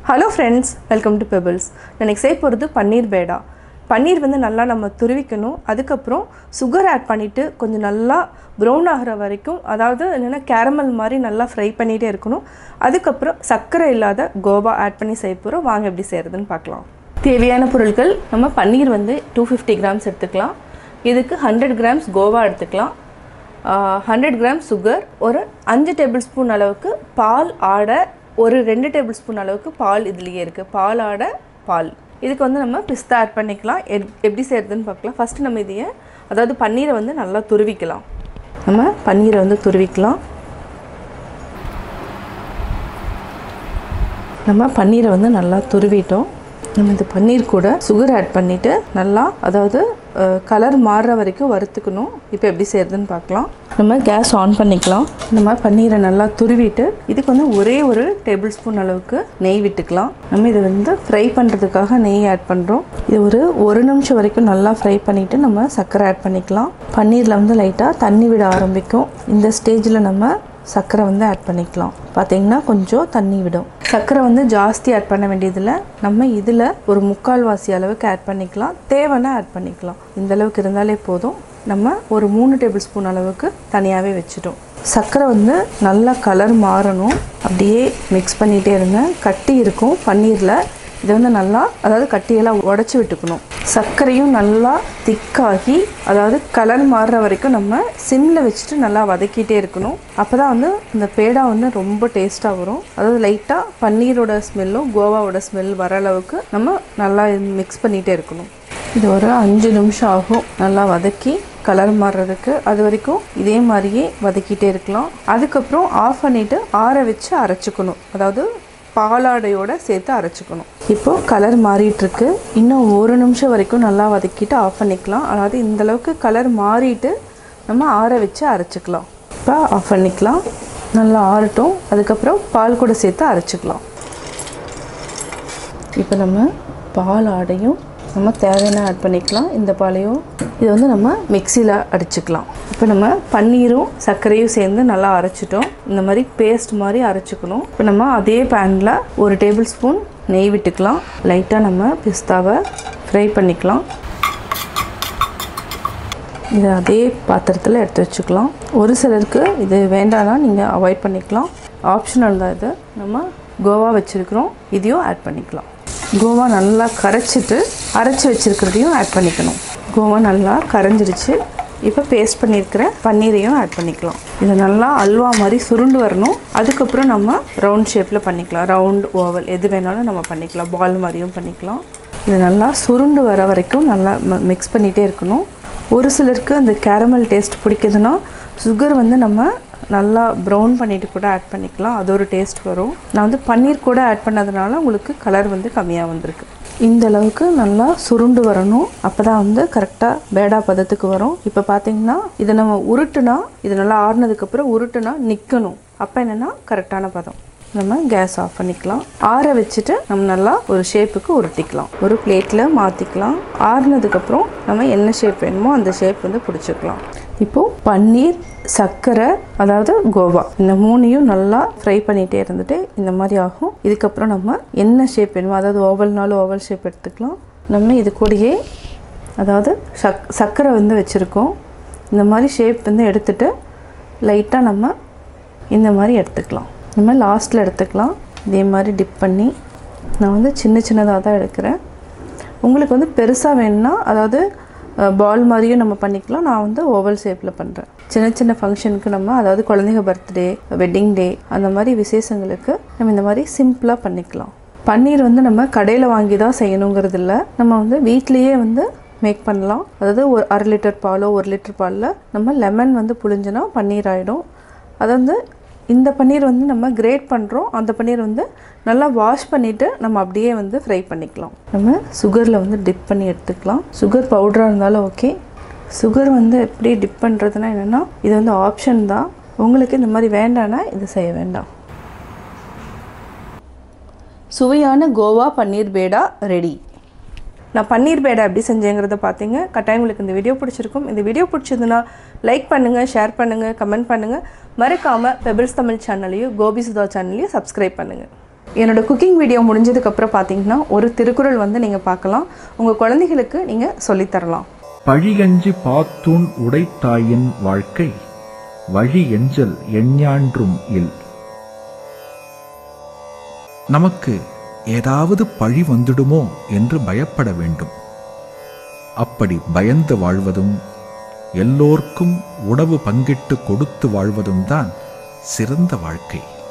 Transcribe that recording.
hello friends welcome to pebbles எனக்கு செய்ய போகிறது பன்னீர் பேடா பன்னீர் வந்து நல்லா நம்ம துருவிக்கணும் அதுக்கப்புறம் சுகர் ஆட் பண்ணிவிட்டு கொஞ்சம் நல்லா ப்ரௌன் ஆகிற வரைக்கும் அதாவது என்னென்னா கேரமல் மாதிரி நல்லா ஃப்ரை பண்ணிகிட்டே இருக்கணும் அதுக்கப்புறம் சர்க்கரை இல்லாத கோவா ஆட் பண்ணி செய்ய போகிறோம் வாங்க எப்படி செய்கிறதுன்னு பார்க்கலாம் தேவையான பொருட்கள் நம்ம பன்னீர் வந்து டூ ஃபிஃப்டி கிராம்ஸ் எடுத்துக்கலாம் இதுக்கு ஹண்ட்ரட் கிராம்ஸ் கோவா எடுத்துக்கலாம் ஹண்ட்ரட் கிராம் சுகர் ஒரு அஞ்சு டேபிள் ஸ்பூன் அளவுக்கு பால் ஆடை ஒரு ரெண்டு டேபிள் ஸ்பூன் அளவுக்கு பால் இதுலேயே இருக்குது பால் ஆடை பால் இதுக்கு வந்து நம்ம பிஸ்தா ஆட் பண்ணிக்கலாம் எப் எப்படி செய்கிறதுன்னு பார்க்கலாம் ஃபஸ்ட்டு நம்ம இதையே அதாவது பன்னீரை வந்து நல்லா துருவிக்கலாம் நம்ம பன்னீரை வந்து துருவிக்கலாம் நம்ம பன்னீரை வந்து நல்லா துருவிட்டோம் நம்ம இந்த பன்னீர் கூட சுகர் ஆட் பண்ணிவிட்டு நல்லா அதாவது கலர் மாறுற வரைக்கும் வறுத்துக்கணும் இப்போ எப்படி செய்கிறதுன்னு பார்க்கலாம் நம்ம கேஸ் ஆன் பண்ணிக்கலாம் நம்ம பன்னீரை நல்லா துருவிட்டு இதுக்கு வந்து ஒரே ஒரு டேபிள் ஸ்பூன் அளவுக்கு நெய் விட்டுக்கலாம் நம்ம இதை வந்து ஃப்ரை பண்ணுறதுக்காக நெய் ஆட் பண்ணுறோம் இது ஒரு ஒரு நிமிஷம் வரைக்கும் நல்லா ஃப்ரை பண்ணிவிட்டு நம்ம சர்க்கரை ஆட் பண்ணிக்கலாம் பன்னீரில் வந்து லைட்டாக தண்ணி விட ஆரம்பிக்கும் இந்த ஸ்டேஜில் நம்ம சர்க்கரை வந்து ஆட் பண்ணிக்கலாம் பார்த்தீங்கன்னா கொஞ்சம் தண்ணி விடும் சர்க்கரை வந்து ஜாஸ்தி ஆட் பண்ண வேண்டியதில்லை நம்ம இதில் ஒரு முக்கால் வாசி அளவுக்கு ஆட் பண்ணிக்கலாம் தேவைன்னா ஆட் பண்ணிக்கலாம் இந்த அளவுக்கு இருந்தாலே போதும் நம்ம ஒரு மூணு டேபிள் ஸ்பூன் அளவுக்கு தனியாகவே வச்சுட்டோம் சர்க்கரை வந்து நல்லா கலர் மாறணும் அப்படியே மிக்ஸ் பண்ணிகிட்டே இருங்க கட்டி இருக்கும் பன்னீரில் இதை வந்து நல்லா அதாவது கட்டியெல்லாம் உடச்சி விட்டுக்கணும் சர்க்கரையும் நல்லா திக்காகி அதாவது கலர் மாறுற வரைக்கும் நம்ம சிம்மில் வச்சுட்டு நல்லா வதக்கிட்டே இருக்கணும் அப்போ தான் வந்து இந்த பேடா வந்து ரொம்ப டேஸ்ட்டாக வரும் அதாவது லைட்டாக பன்னீரோட ஸ்மெல்லும் கோவாவோட ஸ்மெல் வர அளவுக்கு நம்ம நல்லா மிக்ஸ் பண்ணிகிட்டே இருக்கணும் இது ஒரு அஞ்சு நிமிஷம் ஆகும் நல்லா வதக்கி கலர் மாறுறதுக்கு அது வரைக்கும் இதே மாதிரியே வதக்கிட்டே இருக்கலாம் அதுக்கப்புறம் ஆஃப் பண்ணிவிட்டு ஆற வச்சு அரைச்சிக்கணும் அதாவது பாலாடையோட சேர்த்து அரைச்சிக்கணும் இப்போது கலர் மாறிட்டுருக்கு இன்னும் ஒரு நிமிஷம் வரைக்கும் நல்லா வதக்கிட்டு ஆஃப் பண்ணிக்கலாம் அதாவது இந்தளவுக்கு கலர் மாறிட்டு நம்ம ஆற வச்சு அரைச்சிக்கலாம் இப்போ ஆஃப் பண்ணிக்கலாம் நல்லா ஆறட்டும் அதுக்கப்புறம் பால் கூட சேர்த்து அரைச்சிக்கலாம் இப்போ நம்ம பால் ஆடையும் நம்ம தேவையான ஆட் பண்ணிக்கலாம் இந்த பாலையும் இது வந்து நம்ம மிக்சியில் அடிச்சுக்கலாம் இப்போ நம்ம பன்னீரும் சர்க்கரையும் சேர்ந்து நல்லா அரைச்சிட்டோம் இந்த மாதிரி பேஸ்ட் மாதிரி அரைச்சிக்கணும் இப்போ நம்ம அதே பேனில் ஒரு டேபிள் ஸ்பூன் நெய் விட்டுக்கலாம் லைட்டாக நம்ம பிஸ்தாவை ஃப்ரை பண்ணிக்கலாம் இதை அதே பாத்திரத்தில் எடுத்து வச்சுக்கலாம் ஒரு சிலருக்கு இது வேண்டாம்னா நீங்கள் அவாய்ட் பண்ணிக்கலாம் ஆப்ஷனல் தான் இது நம்ம கோவா வச்சுருக்கிறோம் இதையும் ஆட் பண்ணிக்கலாம் கோவா நல்லா கரைச்சிட்டு அரைச்சி வச்சுருக்கிறதையும் ஆட் பண்ணிக்கணும் கோவா நல்லா கரைஞ்சிருச்சு இப்போ பேஸ்ட் பண்ணியிருக்கிற பன்னீரையும் ஆட் பண்ணிக்கலாம் இதை நல்லா அல்வா மாதிரி சுருண்டு வரணும் அதுக்கப்புறம் நம்ம ரவுண்ட் ஷேப்பில் பண்ணிக்கலாம் ரவுண்ட் ஓவல் எது வேணாலும் நம்ம பண்ணிக்கலாம் பால் மாதிரியும் பண்ணிக்கலாம் இது நல்லா சுருண்டு வர வரைக்கும் நல்லா மிக்ஸ் பண்ணிகிட்டே இருக்கணும் ஒரு சிலருக்கு அந்த கேரமல் டேஸ்ட் பிடிக்குதுன்னா சுகர் வந்து நம்ம நல்லா ப்ரௌன் பண்ணிவிட்டு கூட ஆட் பண்ணிக்கலாம் அது ஒரு டேஸ்ட் வரும் நான் வந்து பன்னீர் கூட ஆட் பண்ணதுனால உங்களுக்கு கலர் வந்து கம்மியாக வந்திருக்கு இந்த அளவுக்கு நல்லா சுருண்டு வரணும் அப்போ தான் வந்து கரெக்டாக பேடா பதத்துக்கு வரும் இப்போ பார்த்தீங்கன்னா இதை நம்ம உருட்டுனா இது நல்லா ஆறுனதுக்கப்புறம் உருட்டுனா நிற்கணும் அப்போ என்னென்னா கரெக்டான பதம் நம்ம கேஸ் ஆஃப் பண்ணிக்கலாம் ஆற வச்சுட்டு நம்ம நல்லா ஒரு ஷேப்புக்கு உருட்டிக்கலாம் ஒரு பிளேட்டில் மாற்றிக்கலாம் ஆறுனதுக்கப்புறம் நம்ம என்ன ஷேப் வேணுமோ அந்த ஷேப் வந்து பிடிச்சிக்கலாம் இப்போது பன்னீர் சர்க்கரை அதாவது கோவா இந்த மூணையும் நல்லா ஃப்ரை பண்ணிகிட்டே இருந்துட்டு இந்த மாதிரி ஆகும் இதுக்கப்புறம் நம்ம என்ன ஷேப் வேணுமோ அதாவது ஓவல்னாலும் ஓவல் ஷேப் எடுத்துக்கலாம் நம்ம இது கூடயே அதாவது சக் சர்க்கரை வந்து வச்சுருக்கோம் இந்த மாதிரி ஷேப் வந்து எடுத்துட்டு லைட்டாக நம்ம இந்த மாதிரி எடுத்துக்கலாம் நம்ம லாஸ்ட்டில் எடுத்துக்கலாம் இதே மாதிரி டிப் பண்ணி நான் வந்து சின்ன சின்னதாக தான் எடுக்கிறேன் உங்களுக்கு வந்து பெருசாக வேணும்னா அதாவது பால் மாதிரியும் நம்ம பண்ணிக்கலாம் நான் வந்து ஓவல் ஷேப்பில் பண்ணுறேன் சின்ன சின்ன ஃபங்க்ஷனுக்கு நம்ம அதாவது குழந்தைங்க பர்த்டே வெட்டிங் டே அந்த மாதிரி விசேஷங்களுக்கு நம்ம இந்த மாதிரி சிம்பிளாக பண்ணிக்கலாம் பன்னீர் வந்து நம்ம கடையில் வாங்கி தான் செய்யணுங்கிறது இல்லை நம்ம வந்து வீட்லேயே வந்து மேக் பண்ணலாம் அதாவது ஒரு அரை லிட்டர் பாலோ ஒரு லிட்டர் பாலில் நம்ம லெமன் வந்து புழிஞ்சினா பன்னீர் ஆகிடும் அது வந்து இந்த பன்னீர் வந்து நம்ம கிரேட் பண்ணுறோம் அந்த பன்னீர் வந்து நல்லா வாஷ் பண்ணிவிட்டு நம்ம அப்படியே வந்து ஃப்ரை பண்ணிக்கலாம் நம்ம சுகரில் வந்து டிப் பண்ணி எடுத்துக்கலாம் சுகர் பவுடராக இருந்தாலும் ஓகே சுகர் வந்து எப்படி டிப் பண்ணுறதுனா என்னென்னா இது வந்து ஆப்ஷன் தான் உங்களுக்கு இந்த மாதிரி வேண்டான்னா இது செய்ய வேண்டாம் சுவையான கோவா பன்னீர் பேடா ரெடி நான் பன்னீர் பேடை எப்படி செஞ்சேங்கிறத பார்த்தீங்க கட்டாயம் உங்களுக்கு இந்த வீடியோ பிடிச்சிருக்கும் இந்த வீடியோ பிடிச்சதுன்னா லைக் பண்ணுங்கள் ஷேர் பண்ணுங்கள் கமெண்ட் பண்ணுங்கள் மறக்காமல் பெபிள்ஸ் தமிழ் சேனலையும் கோபி சுதா சேனலையும் சப்ஸ்கிரைப் பண்ணுங்கள் என்னோட குக்கிங் வீடியோ முடிஞ்சதுக்கப்புறம் பார்த்தீங்கன்னா ஒரு திருக்குறள் வந்து நீங்கள் பார்க்கலாம் உங்கள் குழந்தைகளுக்கு நீங்கள் சொல்லித்தரலாம் பழியஞ்சு பாத்தூன் உடைத்தாயின் வாழ்க்கை வழி எஞ்சல் எஞ்ஞான்றும் இல் நமக்கு ஏதாவது பழி வந்துடுமோ என்று பயப்பட வேண்டும் அப்படி பயந்து வாழ்வதும் எல்லோர்க்கும் உணவு பங்கிட்டு கொடுத்து வாழ்வதும் தான் சிறந்த வாழ்க்கை